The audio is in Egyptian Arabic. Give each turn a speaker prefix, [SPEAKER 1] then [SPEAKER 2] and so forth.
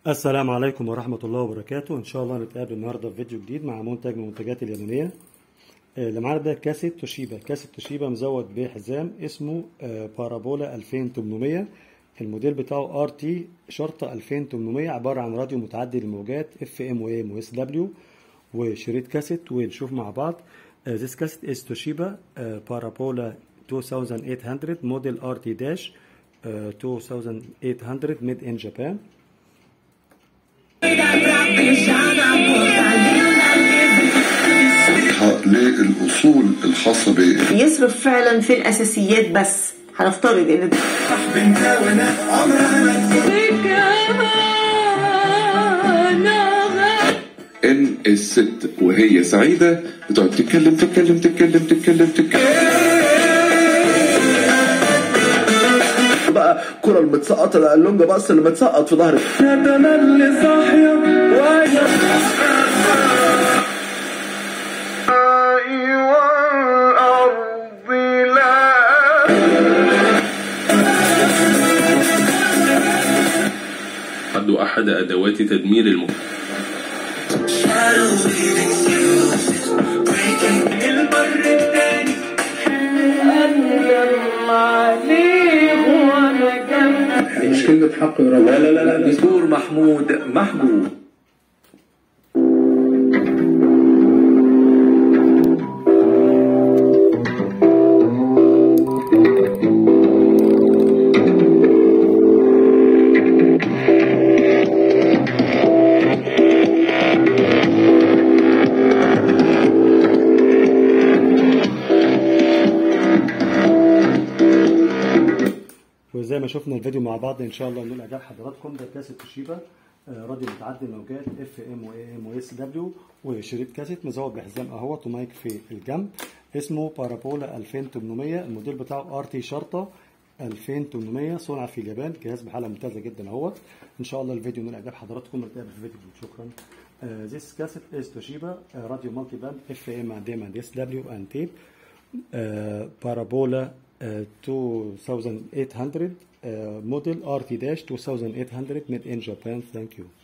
[SPEAKER 1] السلام عليكم ورحمة الله وبركاته إن شاء الله نتقابل النهاردة في فيديو جديد مع منتج من المنتجات اليابانية آه، اللي معانا ده كاسيت توشيبا كاسيت توشيبا مزود بحزام اسمه آه، بارابولا 2800 الموديل بتاعه ار تي شرطة 2800 عبارة عن راديو متعدي الموجات اف ام و ام و اس دبليو وشريط كاسيت ونشوف مع بعض آه، This cassette is Toshiba uh, Parabola 2800 model RT dash uh, 2800 made in Japan
[SPEAKER 2] للأصول الخاصة بإيه
[SPEAKER 3] يصرف فعلا في الاساسيات بس هنفترض ان
[SPEAKER 2] إن الست وهي سعيدة بتقعد تتكلم تتكلم تتكلم تتكلم تتكلم
[SPEAKER 4] بقى كرة المتسقطة لا اللونجا بس اللي متسقط في ظهري
[SPEAKER 5] أحد أحد أدوات تدمير الم...
[SPEAKER 6] مش كلمة حق يا رب لا لا لا لا دستور محمود محجوب
[SPEAKER 1] وزي ما شفنا الفيديو مع بعض ان شاء الله نقول اعجاب حضراتكم ده كاسيت توشيبا آه، راديو متعدي الموجات اف ام و ام و اس دبليو وشريط كاسيت مزود بحزام اهوت ومايك في الجنب اسمه بارابولا 2800 الموديل بتاعه ار تي شرطه 2800 صنع في اليابان جهاز بحاله ممتازه جدا اهوت ان شاء الله الفيديو نقول اعجاب حضراتكم نتقابل في فيديو جديد شكرا Uh, this cassette is Toshiba uh, radio multiband FM and M and SW and tape uh, Parabola uh, 2800 uh, model RT-2800 made in Japan. Thank you.